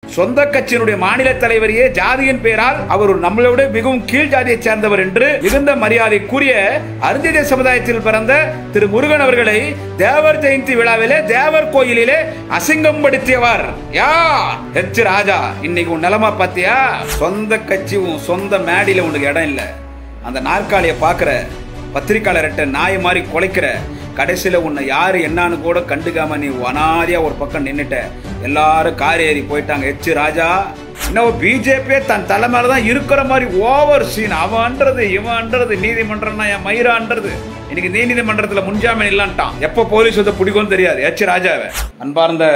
சொந்த கட்சியினுடைய மாநில தலைவரையே ஜாதியின் பெயரால் அவர் ஒரு நம்மளோட மிகவும் கீழ் ஜாதியை சேர்ந்தவர் என்று மிகுந்த மரியாதைக்குரிய அருந்திய சமுதாயத்தில் பிறந்த திரு முருகன் அவர்களை தேவர் ஜெயந்தி விழாவிலே தேவர் கோயிலிலே அசிங்கப்படுத்தியவர் யார் ஹெச் ராஜா இன்னைக்கு உன் நிலைமை பாத்தியா சொந்த கட்சி உன் சொந்த மேடையில உனக்கு இடம் இல்ல அந்த நாற்காலியை பாக்குற பத்திரிக்கையாளர்கிட்ட நாய் மாதிரி குலைக்கிற கடைசியில் உன்னை யாரு என்னன்னு கூட கண்டுக்காம நீ அனாதியா ஒரு பக்கம் நின்னுட்ட எல்லாரும் கார் ஏறி போயிட்டாங்க எச்சு ராஜா இன்னும் பிஜேபியே தன் தலைமையில தான் இருக்கிற மாதிரி ஓவர் சீன் அவன்ன்றது இவன்ன்றது நீதிமன்றம்னா என் மயிரான்றது இன்னைக்கு நீதிமன்றத்துல முன்ஜாமீன் இல்லான்ட்டான் எப்போ போலீஸ் வந்து பிடிக்கும்னு தெரியாது எச் ராஜாவை அன்பார்ந்த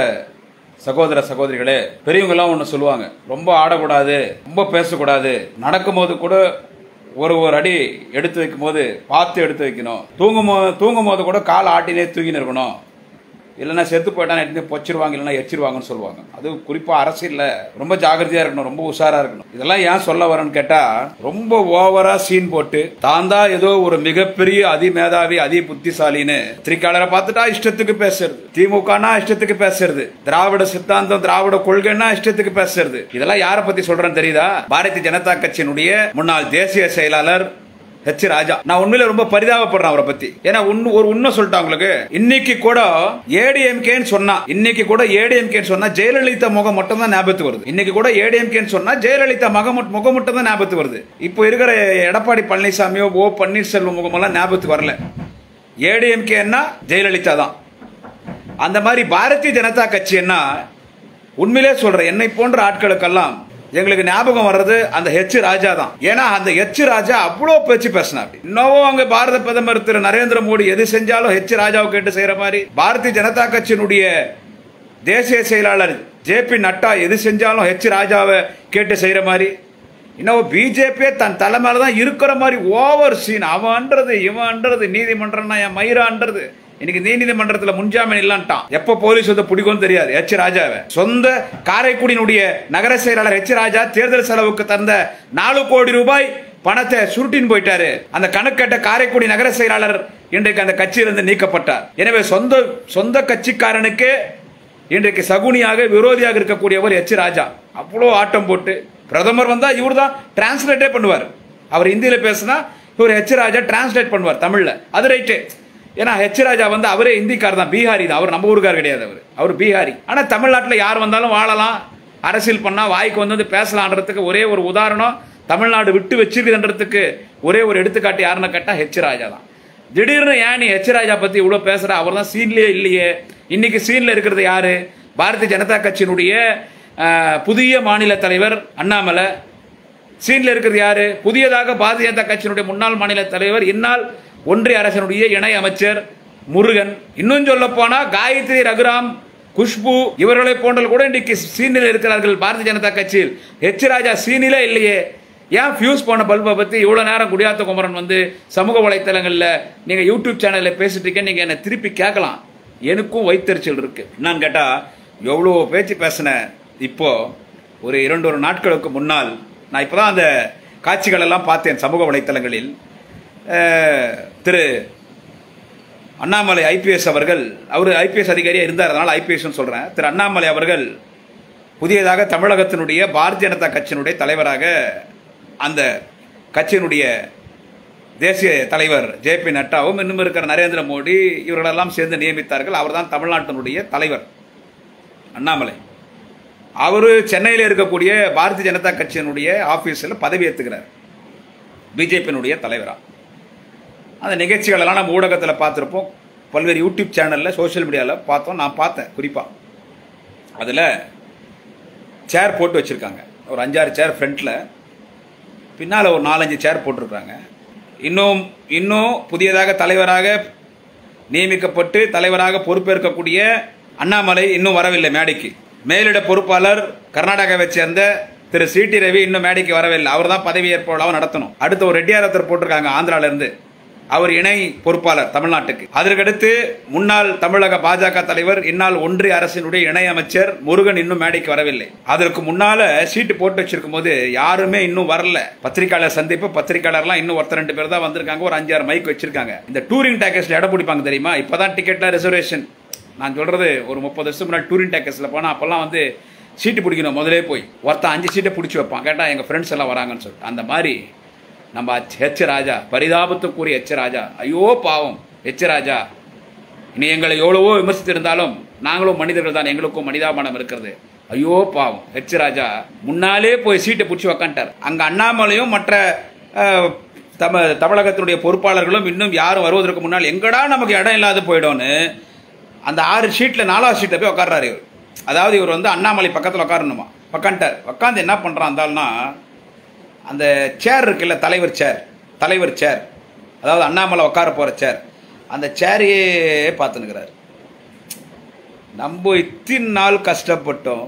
சகோதர சகோதரிகளே பெரியவங்க எல்லாம் ஒன்று சொல்லுவாங்க ரொம்ப ஆடக்கூடாது ரொம்ப பேசக்கூடாது நடக்கும்போது கூட ஒரு ஒரு அடி எடுத்து வைக்கும் போது பார்த்து எடுத்து வைக்கணும் தூங்கும் போது தூங்கும் போது கூட கால் ஆட்டினே தூங்கின்னு இருக்கணும் இல்லைன்னா செத்து போயிட்டா எடுத்து பொச்சிருவாங்க இல்லைன்னா எச்சிருவாங்கன்னு சொல்லுவாங்க அது குறிப்பா அரசியல்ல ரொம்ப ஜாகிரதையா இருக்கணும் ரொம்ப உஷாரா இருக்கணும் இதெல்லாம் ஏன் சொல்ல வரேன்னு கேட்டா ரொம்ப ஓவரா சீன் போட்டு தான் தான் ஏதோ ஒரு மிகப்பெரிய அதிமேதாவி அதி புத்திசாலின்னு திரிக்காலரை பார்த்துட்டா இஷ்டத்துக்கு பேசுறது திமுகனா இஷ்டத்துக்கு பேசுறது திராவிட சித்தாந்தம் திராவிட கொள்கைன்னா இஷ்டத்துக்கு பேசுறது இதெல்லாம் யாரை பத்தி சொல்றேன்னு தெரியுதா பாரதிய ஜனதா கட்சியினுடைய முன்னாள் தேசிய செயலாளர் ஹெச் ராஜா நான் உண்மையில ரொம்ப பரிதாபப்படுறேன் அவரை பத்தி ஏன்னா உண்மை ஒரு உண்மை சொல்லிட்டேன் உங்களுக்கு இன்னைக்கு கூட ஏடிஎம்கேன்னு சொன்னா இன்னைக்கு கூட ஏடிஎம்கேன்னு சொன்னா ஜெயலலிதா முகம் மட்டும் தான் ஞாபகத்துக்கு வருது இன்னைக்கு கூட ஏடிஎம்கேன்னு சொன்னா ஜெயலலிதா முகம் மட்- முகம் மட்டும் தான் ஞாபகத்துக்கு வருது இப்போ இருக்கிற எடப்பாடி பழனிசாமியோ ஓ பன்னீர்செல்வம் முகமெல்லாம் ஞாபகத்துக்கு வரல ஏடிஎம்கேன்னா ஜெயலலிதா தான் அந்த மாதிரி பாரதிய ஜனதா கட்சி என்ன உண்மையிலே சொல்றேன் என்னை போன்ற ஆட்களுக்கெல்லாம் எங்களுக்கு ஞாபகம் வர்றது அந்த ஹெச் ராஜா தான் ஏன்னா அந்த ஹெச் ராஜா அவ்வளோ பேச்சு பேசினார் இன்னமும் அங்க பாரத பிரதமர் திரு நரேந்திர மோடி எது செஞ்சாலும் ஹெச் ராஜாவை கேட்டு செய்யற மாதிரி பாரதிய ஜனதா கட்சியினுடைய தேசிய செயலாளர் ஜே பி நட்டா எது செஞ்சாலும் ஹெச் ராஜாவை கேட்டு செய்யற மாதிரி இன்னும் பிஜேபியே தன் தலைமையில தான் இருக்கிற மாதிரி ஓவர் சீன் அவன்ன்றது இவன்ன்றது நீதிமன்றம்னா என் மயிரான்றது இன்னைக்கு நீதிமன்றத்துல முன்ஜாமீன் இல்லான்ட்டான் எப்ப போலீஸ் வந்து பிடிக்கும்னு தெரியாது எச் ராஜாவை சொந்த காரைக்குடியினுடைய நகர செயலாளர் எச் ராஜா தேர்தல் செலவுக்கு தந்த நாலு கோடி ரூபாய் பணத்தை சுருட்டின்னு போயிட்டாரு அந்த கணக்கட்ட காரைக்குடி நகர செயலாளர் இன்றைக்கு அந்த கட்சியிலிருந்து நீக்கப்பட்டார் எனவே சொந்த சொந்த கட்சிக்காரனுக்கு இன்றைக்கு சகுனியாக விரோதியாக இருக்கக்கூடியவர் எச் ராஜா அவ்வளோ ஆட்டம் போட்டு பிரதமர் வந்தா இவர் தான் டிரான்ஸ்லேட்டே பண்ணுவார் அவர் ஹிந்தியில பேசினா இவர் ஹெச் ராஜா டிரான்ஸ்லேட் பண்ணுவார் தமிழ்ல அது ரைட்டு ஏன்னா ஹெச் ராஜா வந்து அவரே இந்திக்கார் தான் பீகாரி தான் அவர் நம்ம ஊருக்கார் கிடையாது அவர் அவர் பீகாரி ஆனா தமிழ்நாட்டில் யார் வந்தாலும் வாழலாம் அரசியல் பண்ணா வாய்க்கு வந்து வந்து பேசலான்றதுக்கு ஒரே ஒரு உதாரணம் தமிழ்நாடு விட்டு வச்சிருக்குதுன்றதுக்கு ஒரே ஒரு எடுத்துக்காட்டு யாருன்னு கேட்டா ஹெச் ராஜா தான் திடீர்னு ஏன் நீ ஹெச் ராஜா பத்தி இவ்வளவு பேசுற அவர் தான் சீன்லயே இல்லையே இன்னைக்கு சீன்ல இருக்கிறது யாரு பாரதிய ஜனதா கட்சியினுடைய அஹ், புதிய மாநில தலைவர் அண்ணாமலை சீன்ல இருக்கிறது யாரு புதியதாக பாரதிய ஜனதா கட்சியினுடைய முன்னாள் மாநில தலைவர் இந்நாள் ஒன்றிய அரசனுடைய இணை அமைச்சர் முருகன் இன்னும் சொல்ல போனா காயத்ரி ரகுராம் குஷ்பு இவர்களை போன்ற கூட இன்றைக்கு சீனில் இருக்கிறார்கள் பாரதிய ஜனதா கட்சியில் ஹெச் ராஜா சீனிலே இல்லையே ஏன் ஃபியூஸ் போன பல்பை பத்தி இவ்வளவு நேரம் குடியாத்த குமரன் வந்து சமூக வலைத்தளங்கள்ல நீங்க யூடியூப் சேனல்ல பேசிட்டு இருக்க நீங்க என்ன திருப்பி கேட்கலாம் எனக்கும் வைத்தறிச்சல் இருக்கு என்னன்னு கேட்டா எவ்வளோ பேச்சு பேசின இப்போ ஒரு இரண்டு ஒரு நாட்களுக்கு முன்னால் நான் இப்பதான் அந்த காட்சிகள் எல்லாம் பார்த்தேன் சமூக வலைத்தளங்களில் அஹ், திரு அண்ணாமலை ஐபிஎஸ் அவர்கள் அவர் ஐபிஎஸ் அதிகாரியா இருந்தார் அதனால ஐபிஎஸ் சொல்றேன் திரு அண்ணாமலை அவர்கள் புதியதாக தமிழகத்தினுடைய பாரதிய ஜனதா கட்சியினுடைய தலைவராக அந்த கட்சியினுடைய தேசிய தலைவர் ஜே பி நட்டாவும் இன்னும் இருக்கிற நரேந்திர மோடி இவர்களெல்லாம் சேர்ந்து நியமித்தார்கள் அவர்தான் தமிழ்நாட்டினுடைய தலைவர் அண்ணாமலை அவரு சென்னையில் இருக்கக்கூடிய பாரதிய ஜனதா கட்சியினுடைய ஆபீஸில் பதவி ஏற்றுக்கிறார் பிஜேபியினுடைய தலைவரா அந்த நிகழ்ச்சிகள் எல்லாம் நம்ம ஊடகத்தில் பார்த்துருப்போம் பல்வேறு யூடியூப் சேனலில் சோஷியல் மீடியாவில் பார்த்தோம் நான் பார்த்தேன் குறிப்பாக அதில் சேர் போட்டு வச்சுருக்காங்க ஒரு அஞ்சாறு சேர் ஃப்ரண்ட்டில் பின்னால் ஒரு நாலஞ்சு சேர் போட்டிருக்காங்க இன்னும் இன்னும் புதியதாக தலைவராக நியமிக்கப்பட்டு தலைவராக பொறுப்பேற்கக்கூடிய அண்ணாமலை இன்னும் வரவில்லை மேடைக்கு மேலிட பொறுப்பாளர் கர்நாடகாவை சேர்ந்த திரு சி டி ரவி இன்னும் மேடைக்கு வரவில்லை அவர் தான் பதவியேற்பு விழாவை நடத்தணும் அடுத்து ஒரு ரெட்டியார் ஒருத்தர் போட்டிருக்காங்க ஆந்திரால இருந்து அவர் இணை பொறுப்பாளர் தமிழ்நாட்டுக்கு அதற்கடுத்து முன்னாள் தமிழக பாஜக தலைவர் இந்நாள் ஒன்றிய அரசினுடைய இணை அமைச்சர் முருகன் இன்னும் மேடைக்கு வரவில்லை அதற்கு முன்னால சீட்டு போட்டு வச்சிருக்கும் போது யாருமே இன்னும் வரல பத்திரிகையாளர் சந்திப்பு பத்திரிகையாளர்லாம் இன்னும் ஒருத்தர் ரெண்டு பேர் தான் வந்திருக்காங்க ஒரு அஞ்சாறு மைக் வச்சிருக்காங்க இந்த டூரிங் டேக்கஸ்ல இடம் பிடிப்பாங்க தெரியுமா இப்பதான் டிக்கெட்ல ரிசர்வேஷன் நான் சொல்றது ஒரு முப்பது வருஷம் முன்னாடி டூரிங் டேக்கஸ்ல போனா அப்பெல்லாம் வந்து சீட்டு பிடிக்கணும் முதலே போய் ஒருத்தன் அஞ்சு சீட்டை பிடிச்சி வைப்பான் கேட்டால் எங்கள் ஃப்ரெண்ட்ஸ் எல்லாம் வராங்கன்னு சொல்லிட்டு அந்த மாதிரி நம்ம ஹெச் ராஜா பரிதாபத்துக்குரிய எச் ராஜா ஐயோ பாவம் எச் ராஜா இனி எங்களை எவ்வளவோ விமர்சித்திருந்தாலும் நாங்களும் மனிதர்கள் தான் எங்களுக்கும் மனிதாபனம் இருக்கிறது ஐயோ பாவம் ஹெச் ராஜா முன்னாலே போய் சீட்டை பிடிச்சி உக்காண்டார் அங்கே அண்ணாமலையும் மற்ற அஹ், தம தமிழகத்தினுடைய பொறுப்பாளர்களும் இன்னும் யாரும் வருவதற்கு முன்னால் எங்கடா நமக்கு இடம் இல்லாத போயிடும்னு அந்த ஆறு ஷீட்டில் நாலாவது ஷீட்டில் போய் உட்கார்றாரு இவர் அதாவது இவர் வந்து அண்ணாமலை பக்கத்தில் உட்காரணுமா உக்காண்டார் உட்காந்து என்ன பண்ணுறான் இருந்தால்னா அந்த சேர் இருக்குல்ல தலைவர் சேர் தலைவர் சேர் அதாவது அண்ணாமலை உட்கார போகிற சேர் அந்த சேரையே பார்த்துனுக்கிறார் நம்ம இத்தனை நாள் கஷ்டப்பட்டோம்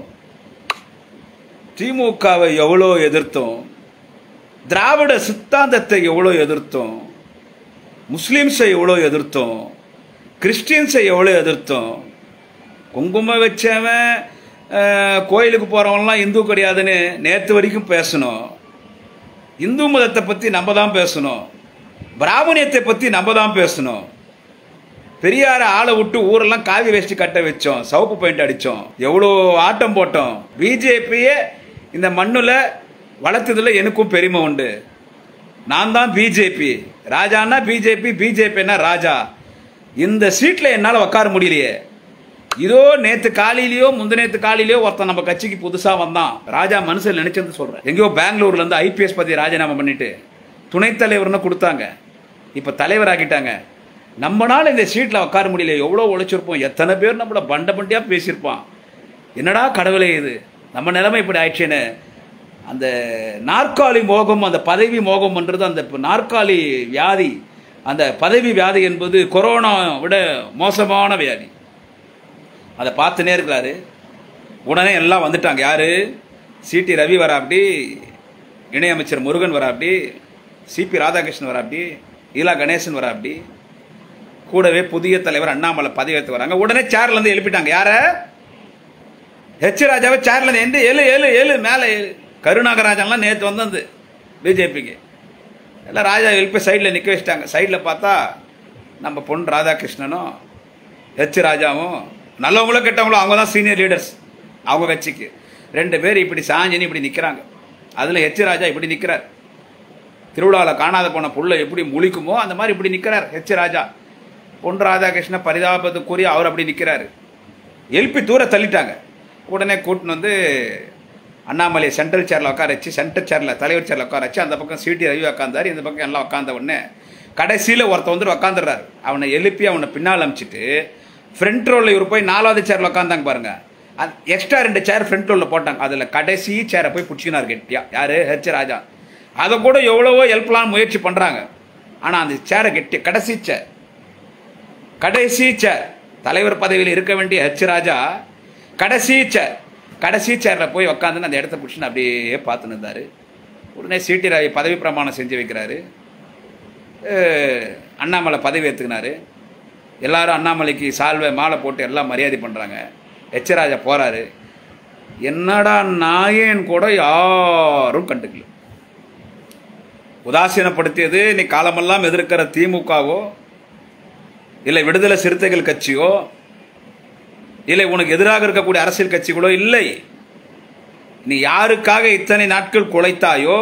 திமுகவை எவ்வளோ எதிர்த்தோம் திராவிட சித்தாந்தத்தை எவ்வளோ எதிர்த்தோம் முஸ்லீம்ஸை எவ்வளோ எதிர்த்தோம் கிறிஸ்டியன்ஸை எவ்வளோ எதிர்த்தோம் குங்குமம் வச்சவன் அஹ், கோயிலுக்கு போகிறவன்லாம் இந்து கிடையாதுன்னு நேற்று வரைக்கும் பேசணும் இந்து மதத்தை பற்றி நம்ம தான் பேசணும் பிராமணியத்தை பற்றி நம்ம தான் பேசணும் பெரியார ஆளை விட்டு ஊரெல்லாம் காவி வேஷ்டி கட்ட வச்சோம் சவுப்பு பெயிண்ட் அடித்தோம் எவ்வளோ ஆட்டம் போட்டோம் பிஜேபியே இந்த மண்ணில் வளர்த்ததுல எனக்கும் பெருமை உண்டு நான் தான் பிஜேபி ராஜான்னா பிஜேபி பிஜேபின்னா ராஜா இந்த சீட்டில் என்னால் உட்கார முடியலையே இதோ நேத்து காலையிலயோ முந்தினேத்து காலையிலயோ ஒருத்தன் நம்ம கட்சிக்கு புதுசா வந்தான் ராஜா மனசில் நினைச்சது சொல்றேன் எங்கேயோ பெங்களூர்ல இருந்து ஐபிஎஸ் பத்தி ராஜினாமா பண்ணிட்டு துணைத் தலைவர்னு கொடுத்தாங்க இப்ப தலைவர் ஆக்கிட்டாங்க நம்மனால இந்த சீட்ல உட்கார முடியல எவ்வளோ உழைச்சிருப்போம் எத்தனை பேர் நம்மள பண்ட பண்டியா பேசியிருப்பான் என்னடா கடவுளே இது நம்ம நிலைமை இப்படி ஆயிடுச்சேன்னு அந்த நாற்காலி மோகம் அந்த பதவி மோகம்ன்றது அந்த நாற்காலி வியாதி அந்த பதவி வியாதி என்பது கொரோனா விட மோசமான வியாதி அதை பார்த்துனே இருக்கிறாரு உடனே எல்லாம் வந்துட்டாங்க யாரு சிடி ரவி வராப்படி இணையமைச்சர் முருகன் வராப்படி சிபி ராதாகிருஷ்ணன் வராப்படி ஈலா கணேசன் வராப்படி கூடவே புதிய தலைவர் அண்ணாமலை பதவி ஏற்று வராங்க உடனே சேர்ல இருந்து எழுப்பிட்டாங்க யார ஹெச் ராஜாவை சேர்ல இருந்து எந்த ஏழு ஏழு ஏழு மேலே ஏழு கருணாகராஜன்லாம் நேற்று வந்தது பிஜேபிக்கு எல்லாம் ராஜா எழுப்பி சைடில் நிற்க வச்சிட்டாங்க சைடில் பார்த்தா நம்ம பொன் ராதாகிருஷ்ணனும் ஹெச் ராஜாவும் நல்லவங்களோ கெட்டவங்களோ அவங்க தான் சீனியர் லீடர்ஸ் அவங்க கட்சிக்கு ரெண்டு பேர் இப்படி சாஞ்சின்னு இப்படி நிற்கிறாங்க அதில் ஹெச் ராஜா இப்படி நிற்கிறார் திருவிழாவில் காணாத போன புள்ள எப்படி முழிக்குமோ அந்த மாதிரி இப்படி நிற்கிறார் ஹெச் ராஜா பொன் ராதாகிருஷ்ண பரிதாபத்துக்குரிய அவர் அப்படி நிற்கிறாரு எழுப்பி தூர தள்ளிட்டாங்க உடனே கூட்டின்னு வந்து அண்ணாமலை சென்ட்ரல் சேரில் உட்கார வச்சு சென்ட்ரல் சேரில் தலைவர் சேரில் உட்கார வச்சு அந்த பக்கம் சிடி ரவி உட்காந்தாரு இந்த பக்கம் எல்லாம் உட்காந்த உடனே கடைசியில் ஒருத்தன் வந்து உட்காந்துடுறாரு அவனை எழுப்பி அவனை பின்னால் அமிச்சிட்டு ஃப்ரண்ட் ரோவில் இவர் போய் நாலாவது சேரில் உட்காந்தாங்க பாருங்க எக்ஸ்ட்ரா ரெண்டு சேர் ஃப்ரண்ட் ரோவில் போட்டாங்க அதில் கடைசி சேரை போய் பிடிச்சினார் கெட்டியா யார் ஹெச் ராஜா அதை கூட எவ்வளவோ ஹெல்ப்லாம் முயற்சி பண்ணுறாங்க ஆனால் அந்த சேரை கெட்டி கடைசி சேர் கடைசி சேர் தலைவர் பதவியில் இருக்க வேண்டிய ஹெச் ராஜா கடைசி சேர் கடைசி சேரில் போய் உக்காந்துன்னு அந்த இடத்த பிடிச்சின்னு அப்படியே பார்த்துன்னு இருந்தார் உடனே சிடி ராய் பதவி பிரமாணம் செஞ்சு வைக்கிறாரு அஹ் அண்ணாமலை பதவி ஏற்றுக்கினாரு எல்லாரும் அண்ணாமலைக்கு சால்வை மாலை போட்டு எல்லாம் மரியாதை பண்ணுறாங்க ஹெச் ராஜா போகிறாரு என்னடா நாயேன் கூட யாரும் கண்டுக்கல உதாசீனப்படுத்தியது நீ காலமெல்லாம் எதிர்க்கிற திமுகவோ இல்லை விடுதலை சிறுத்தைகள் கட்சியோ இல்லை உனக்கு எதிராக இருக்கக்கூடிய அரசியல் கட்சிகளோ இல்லை நீ யாருக்காக இத்தனை நாட்கள் குலைத்தாயோ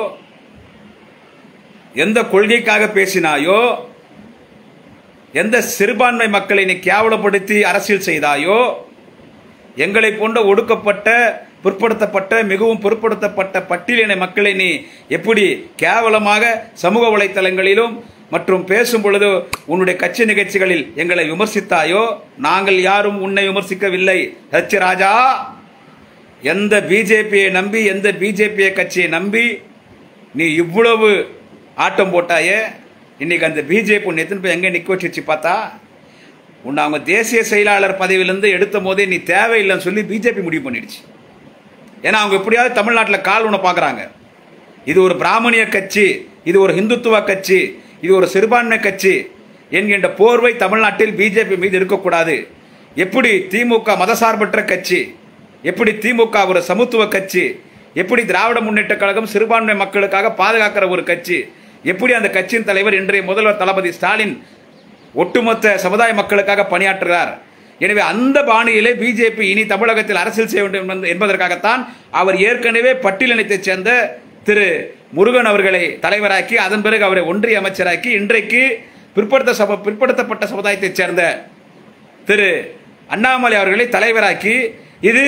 எந்த கொள்கைக்காக பேசினாயோ எந்த சிறுபான்மை மக்களை நீ கேவலப்படுத்தி அரசியல் செய்தாயோ எங்களை போன்ற ஒடுக்கப்பட்ட பிற்படுத்தப்பட்ட மிகவும் பிற்படுத்தப்பட்ட பட்டியலின மக்களை நீ எப்படி கேவலமாக சமூக வலைத்தளங்களிலும் மற்றும் பேசும் பொழுது உன்னுடைய கட்சி நிகழ்ச்சிகளில் எங்களை விமர்சித்தாயோ நாங்கள் யாரும் உன்னை விமர்சிக்கவில்லை ஹெச் ராஜா எந்த பிஜேபியை நம்பி எந்த பிஜேபி கட்சியை நம்பி நீ இவ்வளவு ஆட்டம் போட்டாயே இன்னைக்கு அந்த பிஜேபி உன்னை எத்தனை போய் எங்கே நிற்க வச்சு பார்த்தா உன்னை அவங்க தேசிய செயலாளர் பதவியிலேருந்து எடுத்த போதே நீ தேவையில்லைன்னு சொல்லி பிஜேபி முடிவு பண்ணிடுச்சு ஏன்னா அவங்க எப்படியாவது தமிழ்நாட்டில் கால் உன்னை பார்க்குறாங்க இது ஒரு பிராமணிய கட்சி இது ஒரு ஹிந்துத்துவ கட்சி இது ஒரு சிறுபான்மை கட்சி என்கின்ற போர்வை தமிழ்நாட்டில் பிஜேபி மீது இருக்கக்கூடாது எப்படி திமுக மதசார்பற்ற கட்சி எப்படி திமுக ஒரு சமத்துவ கட்சி எப்படி திராவிட முன்னேற்ற கழகம் சிறுபான்மை மக்களுக்காக பாதுகாக்கிற ஒரு கட்சி எப்படி அந்த கட்சியின் தலைவர் இன்றைய முதல்வர் தளபதி ஸ்டாலின் ஒட்டுமொத்த சமுதாய மக்களுக்காக பணியாற்றுகிறார் எனவே அந்த பாணியிலே பிஜேபி இனி தமிழகத்தில் அரசியல் செய்ய வேண்டும் என்பது- என்பதற்காகத்தான் அவர் ஏற்கனவே பட்டியலினத்தைச் சேர்ந்த திரு முருகன் அவர்களை தலைவராக்கி அதன் பிறகு அவரை ஒன்றிய அமைச்சராக்கி இன்றைக்கு பிற்படுத்த சம பிற்படுத்தப்பட்ட சமுதாயத்தைச் சேர்ந்த திரு அண்ணாமலை அவர்களை தலைவராக்கி இது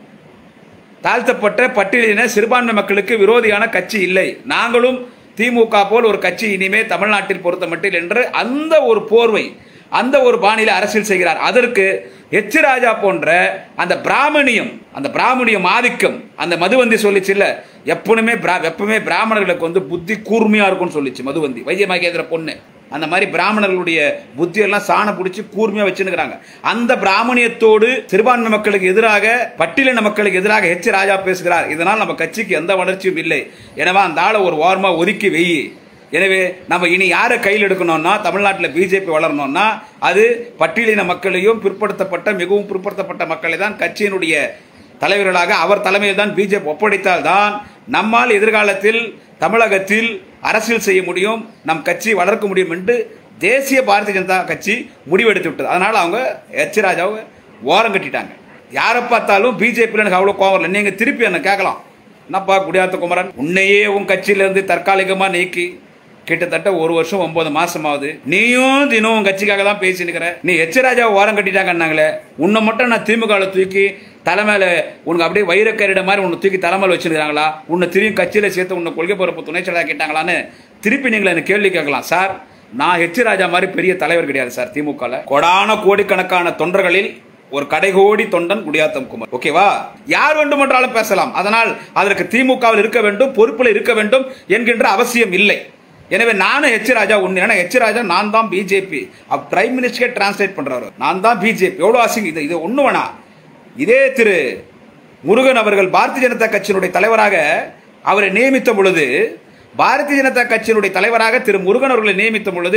தாழ்த்தப்பட்ட பட்டியலின சிறுபான்மை மக்களுக்கு விரோதியான கட்சி இல்லை நாங்களும் திமுக போல் ஒரு கட்சி இனிமே தமிழ்நாட்டில் பொறுத்த மட்டில் என்று அந்த ஒரு போர்வை அந்த ஒரு பாணியில அரசியல் செய்கிறார் அதற்கு எச் ராஜா போன்ற அந்த பிராமணியம் அந்த பிராமணியம் ஆதிக்கம் அந்த மதுவந்தி சொல்லிச்சு இல்ல எப்பவுமே பிரா- எப்பவுமே பிராமணர்களுக்கு வந்து புத்தி கூர்மையா இருக்கும்னு சொல்லிச்சு மதுவந்தி வைத்திய மகேந்திர பொண்ணு அந்த மாதிரி பிராமணர்களுடைய புத்தி எல்லாம் சாண பிடிச்சி கூர்மையா வச்சுருக்கிறாங்க அந்த பிராமணியத்தோடு சிறுபான்மை மக்களுக்கு எதிராக பட்டியலின மக்களுக்கு எதிராக எச் ராஜா பேசுகிறார் இதனால் நம்ம கட்சிக்கு எந்த வளர்ச்சியும் இல்லை எனவே அந்த ஆளை ஒரு வாரமா ஒதுக்கி வெயி எனவே நம்ம இனி யாரை கையில் எடுக்கணும்னா தமிழ்நாட்டில் பிஜேபி வளரணும்னா அது பட்டியலின மக்களையும் பிற்படுத்தப்பட்ட மிகவும் பிற்படுத்தப்பட்ட மக்களை தான் கட்சியினுடைய தலைவர்களாக அவர் தலைமையில் தான் பிஜேபி ஒப்படைத்தால் தான் நம்மால் எதிர்காலத்தில் தமிழகத்தில் அரசியல் செய்ய முடியும் நம் கட்சி வளர்க்க முடியும் என்று தேசிய பாரதிய ஜனதா கட்சி முடிவெடுத்து விட்டது அதனால அவங்க எச் ராஜாவை ஓரம் கட்டிட்டாங்க யாரை பார்த்தாலும் பிஜேபியில் எனக்கு அவ்வளோ கோவம் இல்லை நீங்கள் திருப்பி என்ன கேட்கலாம் என்னப்பா குடியாத்த குமரன் உன்னையே உன் கட்சியிலேருந்து தற்காலிகமாக நீக்கி கிட்டத்தட்ட ஒரு வருஷம் ஒன்பது மாசம் ஆகுது நீயும் தினம் உன் கட்சிக்காக தான் பேசி நிக்கிற நீ எச் ராஜாவை ஓரம் கட்டிட்டாங்கன்னாங்களே உன்னை மட்டும் நான் திமுகவில் தூக்கி தலைமையில உனக்கு அப்படியே வைரக்கரிட மாதிரி உன்னை தூக்கி தலைமையில வச்சிருக்காங்களா உன்னை திரும்பி கட்சியில சேர்த்து உன்னை கொள்கை பொறுப்பு துணை செயலாளர் கேட்டாங்களான்னு திருப்பி நீங்களை எனக்கு கேள்வி கேட்கலாம் சார் நான் ஹெச் ராஜா மாதிரி பெரிய தலைவர் கிடையாது சார் திமுகவில் கொடான கோடிக்கணக்கான தொண்டர்களில் ஒரு கடைகோடி தொண்டன் குடியாத்தம் குமார் ஓகேவா யார் வேண்டுமென்றாலும் பேசலாம் அதனால் அதற்கு திமுகவில் இருக்க வேண்டும் பொறுப்பில் இருக்க வேண்டும் என்கின்ற அவசியம் இல்லை எனவே நானும் ஹெச் ராஜா ஒன்று ஏன்னா ஹெச் ராஜா நான் தான் பிஜேபி பிரைம் மினிஸ்டரே டிரான்ஸ்லேட் பண்றவர் நான் தான் பிஜேபி எவ்வளோ அசிங்க இது இது ஒன்று வேணா இதே திரு முருகன் அவர்கள் பாரதிய ஜனதா கட்சியினுடைய தலைவராக அவரை நியமித்த பொழுது பாரதிய ஜனதா கட்சியினுடைய தலைவராக திரு முருகன் அவர்களை நியமித்த பொழுது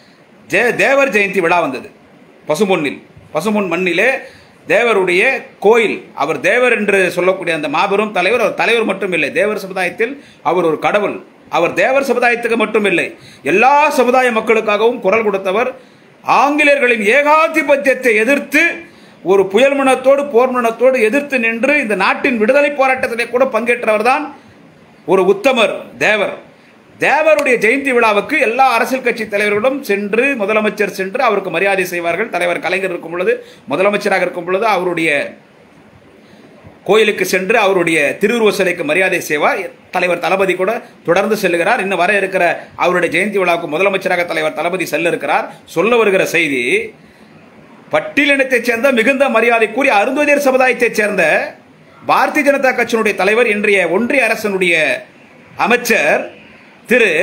ஜெய தேவர் ஜெயந்தி விழா வந்தது பசும்பொன்னில் பசும்பொன் மண்ணிலே தேவருடைய கோயில் அவர் தேவர் என்று சொல்லக்கூடிய அந்த மாபெரும் தலைவர் அவர் தலைவர் மட்டும் இல்லை தேவர் சமுதாயத்தில் அவர் ஒரு கடவுள் அவர் தேவர் சமுதாயத்துக்கு மட்டும் இல்லை எல்லா சமுதாய மக்களுக்காகவும் குரல் கொடுத்தவர் ஆங்கிலேயர்களின் ஏகாதிபத்தியத்தை எதிர்த்து ஒரு புயல் மனத்தோடு போர் மனத்தோடு எதிர்த்து நின்று இந்த நாட்டின் விடுதலை போராட்டத்திலே கூட பங்கேற்றவர் தான் ஒரு உத்தமர் தேவர் தேவருடைய ஜெயந்தி விழாவுக்கு எல்லா அரசியல் கட்சி தலைவர்களும் சென்று முதலமைச்சர் சென்று அவருக்கு மரியாதை செய்வார்கள் தலைவர் கலைஞர் இருக்கும் பொழுது முதலமைச்சராக இருக்கும் பொழுது அவருடைய கோயிலுக்கு சென்று அவருடைய திருவுருவ சிலைக்கு மரியாதை செய்வார் தலைவர் தளபதி கூட தொடர்ந்து செல்லுகிறார் இன்னும் வர இருக்கிற அவருடைய ஜெயந்தி விழாவுக்கு முதலமைச்சராக தலைவர் தளபதி செல்ல இருக்கிறார் சொல்ல வருகிற செய்தி பட்டியலினத்தைச் சேர்ந்த மிகுந்த மரியாதைக்குரிய அருந்ததியர் சமுதாயத்தைச் சேர்ந்த பாரதிய ஜனதா கட்சியினுடைய தலைவர் இன்றைய ஒன்றிய அரசனுடைய அமைச்சர் திரு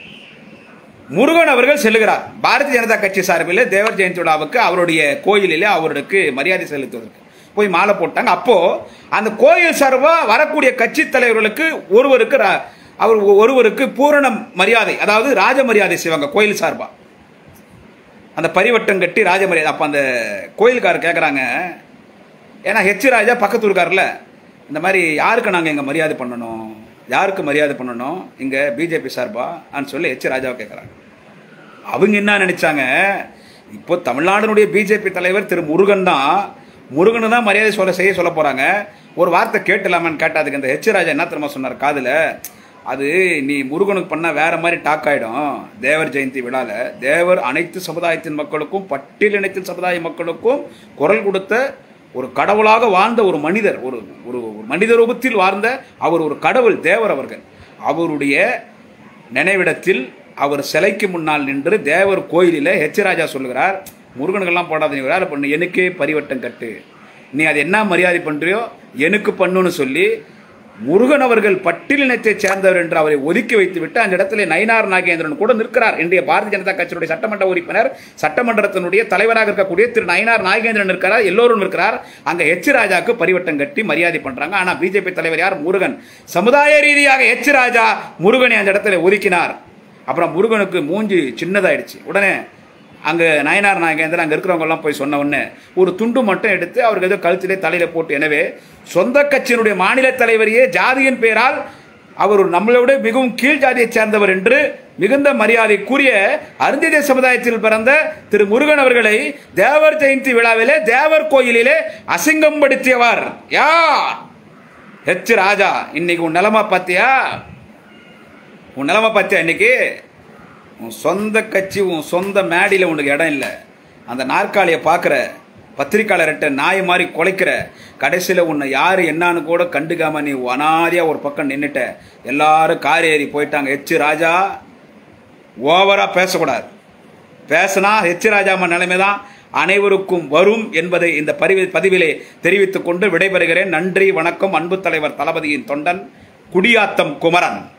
முருகன் அவர்கள் செல்லுகிறார் பாரதிய ஜனதா கட்சி சார்பில் தேவர் ஜெயந்தி விழாவுக்கு அவருடைய கோயிலிலே அவருக்கு மரியாதை செலுத்துவதற்கு போய் மாலை போட்டாங்க அப்போ அந்த கோயில் சார்பா வரக்கூடிய கட்சி தலைவர்களுக்கு ஒருவருக்கு ர- அவர் ஒருவருக்கு பூரண மரியாதை அதாவது ராஜ மரியாதை செய்வாங்க கோயில் சார்பா அந்த பரிவட்டம் கட்டி ராஜ மரியாதை அப்போ அந்த கோயில்காரர் கேட்குறாங்க ஏன்னா ஹெச் ராஜா பக்கத்து இருக்கார்ல இந்த மாதிரி யாருக்கு நாங்கள் இங்கே மரியாதை பண்ணணும் யாருக்கு மரியாதை பண்ணணும் இங்கே பிஜேபி சார்பா அப்படின்னு சொல்லி ஹெச் ராஜாவை கேட்குறாங்க அவங்க என்ன நினைச்சாங்க இப்போ தமிழ்நாடுனுடைய பிஜேபி தலைவர் திரு முருகன் தான் முருகனு தான் மரியாதை சொல்ல செய்ய சொல்ல போறாங்க ஒரு வார்த்தை கேட்டலாமான்னு கேட்டாதுக்கு இந்த ஹெச் ராஜா என்ன தெரியுமா சொன்னார் காதுல அது நீ முருகனுக்கு பண்ணா வேற மாதிரி டாக் ஆயிடும் தேவர் ஜெயந்தி விழால தேவர் அனைத்து சமுதாயத்தின் மக்களுக்கும் பட்டியலினத்தின் சமுதாய மக்களுக்கும் குரல் கொடுத்த ஒரு கடவுளாக வாழ்ந்த ஒரு மனிதர் ஒரு ஒரு ஒரு மனித ரூபத்தில் வாழ்ந்த அவர் ஒரு கடவுள் தேவர் அவர்கள் அவருடைய நினைவிடத்தில் அவர் சிலைக்கு முன்னால் நின்று தேவர் கோயிலில் ஹெச் ராஜா சொல்லுகிறார் முருகனுக்கெல்லாம் போடாத நீ வேலை பண்ணு எனக்கே பரிவட்டம் கட்டு நீ அது என்ன மரியாதை பண்றியோ எனக்கு பண்ணுன்னு சொல்லி முருகன் அவர்கள் பட்டியலினத்தை சேர்ந்தவர் என்று அவரை ஒதுக்கி வைத்து விட்டு அந்த இடத்துல நயினார் நாகேந்திரன் கூட நிற்கிறார் இன்றைய பாரதிய ஜனதா கட்சியுடைய சட்டமன்ற உறுப்பினர் சட்டமன்றத்தினுடைய தலைவராக இருக்கக்கூடிய திரு நயினார் நாகேந்திரன் இருக்கிறார் எல்லோரும் இருக்கிறார் அங்க எச் ராஜாக்கு பரிவட்டம் கட்டி மரியாதை பண்றாங்க ஆனா பிஜேபி தலைவர் யார் முருகன் சமுதாய ரீதியாக எச் ராஜா முருகனை அந்த இடத்துல ஒதுக்கினார் அப்புறம் முருகனுக்கு மூஞ்சி சின்னதாயிடுச்சு உடனே அங்கே நயனார் நாகேந்திரன் அங்கே இருக்கிறவங்க எல்லாம் போய் சொன்ன உடனே ஒரு துண்டு மட்டும் எடுத்து அவருக்கு ஏதோ கழுத்திலே தலையில போட்டு எனவே சொந்த கட்சியினுடைய மாநில தலைவரையே ஜாதியின் பெயரால் அவர் ஒரு நம்மளை விட மிகவும் கீழ் ஜாதியைச் சேர்ந்தவர் என்று மிகுந்த மரியாதைக்குரிய அருந்திய சமுதாயத்தில் பிறந்த திரு முருகன் அவர்களை தேவர் ஜெயந்தி விழாவிலே தேவர் கோயிலிலே அசிங்கப்படுத்தியவர் யார் ஹெச் ராஜா இன்னைக்கு உன் நிலமா பார்த்தியா உன் நிலமை பார்த்தியா இன்னைக்கு உன் சொந்த கட்சி உன் சொந்த மேடையில் உனக்கு இடம் இல்லை அந்த நாற்காலியை பார்க்குற பத்திரிக்கையாளர்கிட்ட நாய் மாதிரி குலைக்கிற கடைசியில் உன்னை யார் என்னான்னு கூட கண்டுக்காம நீ அனாதியாக ஒரு பக்கம் நின்றுட்ட எல்லாரும் கார் ஏறி போயிட்டாங்க எச் ராஜா ஓவராக பேசக்கூடாது பேசினா எச் ராஜாம நிலைமை தான் அனைவருக்கும் வரும் என்பதை இந்த பதிவி பதிவிலே தெரிவித்துக் கொண்டு விடைபெறுகிறேன் நன்றி வணக்கம் அன்பு தலைவர் தளபதியின் தொண்டன் குடியாத்தம் குமரன்